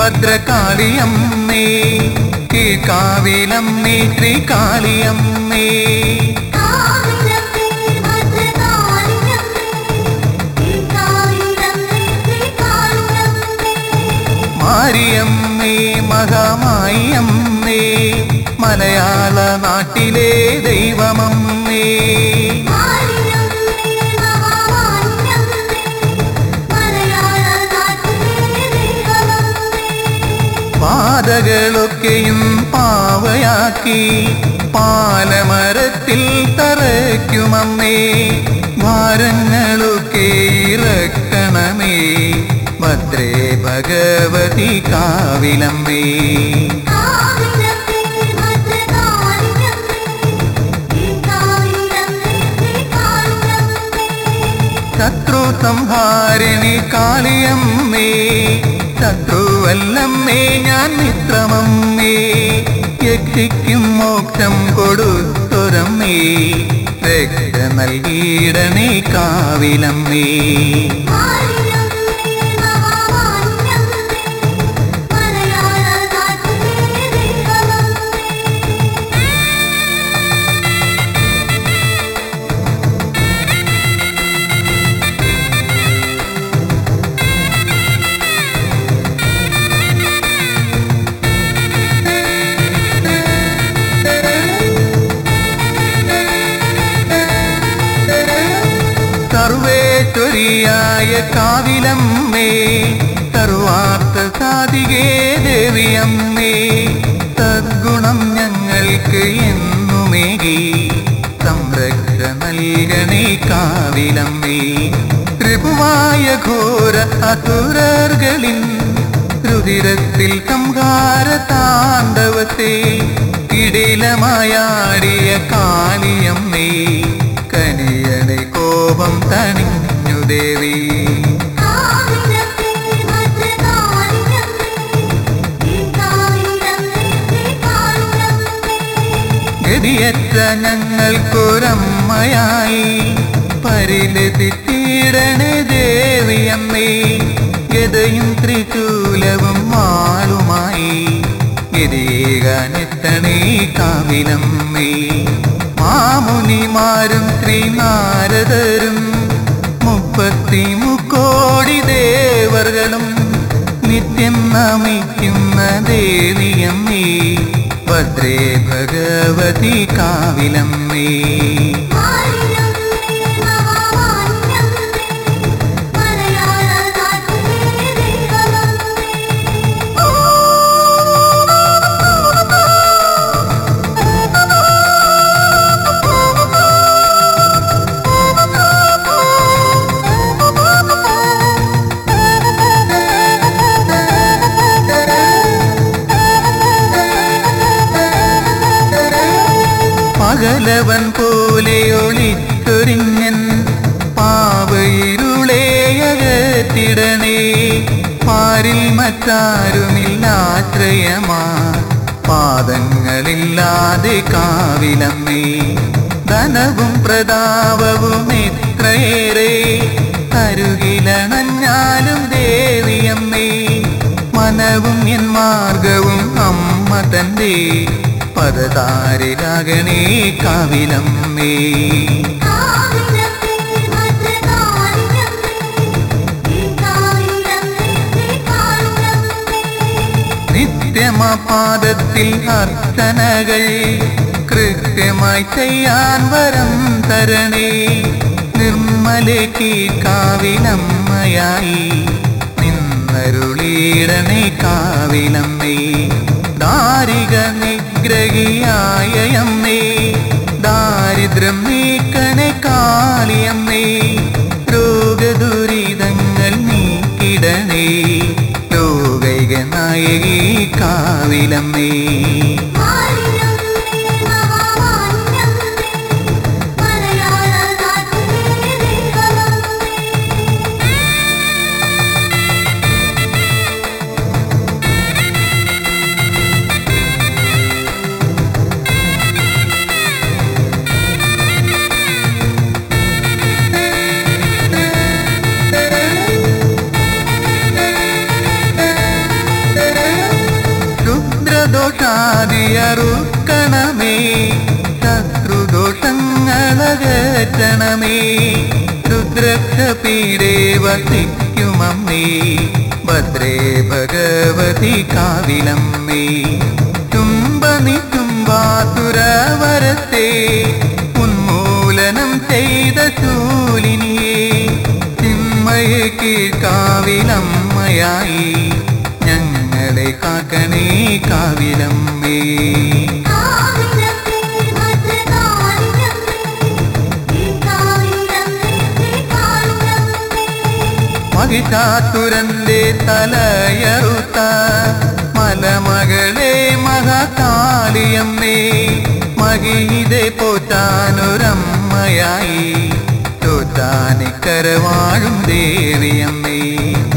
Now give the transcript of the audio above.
ഭദ്രകാളിയമ്മേ കീഴ്ക്കാവിലമ്മേ ശ്രീകാളിയമ്മേ കാവിലമ്മേ ഭദ്രകാളിയമ്മേ ഈ കാവിലമ്മേ ശ്രീകാളിയമ്മേ മാരിയമ്മേ മഹാമായിയമ്മേ മലയാള നാട്ടിലെ ദൈവമമ്മേ മാരിയമ്മേ മഹാമാരിയമ്മേ മലയാള നാട്ടിലെ ദൈവമമ്മേ പാതകളൊക്കെയും പാവയാക്കി പാലമരത്തിൽ തറയ്ക്കുമമ്മേ ഭാരങ്ങളൊക്കെ ഇറക്കണമേ ഭദ്രേ ഭഗവതി കാവിലമ്മേ കാവിലമ്മേ ഭദ്രകാളിയമ്മേ ഈ കാവിലമ്മേ ശ്രീകാളിയമ്മേ ശത്രു സംഹാരിണി കാളിയമ്മേ ശത്രുവല്ലമ്മേ ഞാൻ മിത്രമമ്മേ യക്ഷിക്കും മോക്ഷം കൊടുത്തൊരമ്മേ രക്ഷ നൽകിയിടണേ കാവിലമ്മേ മാരിയമ്മേ മഹാമാരിയമ്മേ മലയാള നാട്ടിലെ ദൈവമമ്മേ സർവേശ്വരിയായ കാവിലമ്മേ സർവാർത്ഥ സാധികേ ദേവിയമ്മേ സദ്ഗുണം ഞങ്ങൾക്ക് എന്നുമേകി സംരക്ഷ നൽകണേ കാവിലമ്മേ ത്രിപുവായ ഘോര അസുരർകളിൻ രുതിരത്തിൽ സംഹാര താണ്ഡവത്തെ കിടിലമായാടിയ കാളിയമ്മേ കനിയണെ കോപം തണിഞ്ഞു ദേവി കാവിലമ്മേ ഭദ്രകാളിയമ്മേ ഈ കാവിലമ്മേ ശ്രീകാളിയമ്മേ ഗതിയറ്റ ഞങ്ങൾക്കൊരമ്മയായി പരിലസിച്ചിടണേ ദേവിയമ്മേ ഗതയും ത്രിശൂലവും മാളുമായി ഗതികാനെത്തണേ കാവിലമ്മേ മാമുനിമാരും ശ്രീനാരദരും മുപ്പത്തി മുക്കോടി ദേവർകളും നിത്യം നമിക്കുന്ന ദേവിയമ്മേ ഭദ്രേ ഭഗവതി കാവിലമ്മേ മാരിയമ്മേ മഹാമാരിയമ്മേ മലയാള നാട്ടിലെ ദൈവമമ്മേ പകലവൻ പോലെ ഒളിച്ചൊരിഞ്ഞൻ പാവയിരുളേ അകത്തിടണേ പാരിൽ മറ്റാരുമില്ലാശ്രയമാ പാദങ്ങളില്ലാതെ കാവിലമ്മേ ധനവും പ്രതാപവും എത്രയേറെ അരുകിലണഞ്ഞാലും ദേവിയമ്മേ മനവും എൻ മാർഗവും അമ്മ തന്റെ പദതാരിലാകണേ കാവിലമ്മേ കാവിലമ്മേ ഭദ്രകാളിയമ്മേ ഈ കാവിലമ്മേ ശ്രീകാളിയമ്മേ നിത്യമപാദത്തിൽ അർച്ചനകൾ കൃത്യമായി ചെയ്യാൻ വരം തരണേ നിർമ്മലക്ക് കാവിലമ്മയായി നിന്നരുളീടണേ കാവിലമ്മേ ദാരിക നിഗ്രഹിയായ അമ്മേ ദാരിദ്ര്യം നീക്കണേ കാളിയമ്മേ രോഗദുരിതങ്ങൾ നീക്കിടണേ ലോകൈക നായകി കാവിലമ്മേ മാരിയമ്മേ മഹാമാരിയമ്മേ മലയാള നാട്ടിലെ ദൈവമമ്മേ ും അകറ്റണമേ രുദ്രക്ഷ പീഡേ വസിക്കുമമ്മേ ഭദ്രേ ഭഗവതി കാവിലമ്മേ ചുംബനി ചുംബാതുരവരത്തെ ഉന്മൂലനം ചെയ്ത ശൂലിനിയെ ചിന്മയെ കീഴ്ക്കാവിലമ്മയായി ഞങ്ങളെ കാക്കണേ കാവിലമ്മേ കാവിലമ്മേ ഭദ്രകാളിയമ്മേ ഈ കാവിലമ്മേ ശ്രീ കാളിയമ്മേ മഹിഷാസുരന്റെ തലയറുത്ത മലമകളെ മഹാകാളിയമ്മേ മഹീതെ പോറ്റാനൊരമ്മയായി ചോറ്റാനിക്കര വാഴും ദേവിയമ്മേ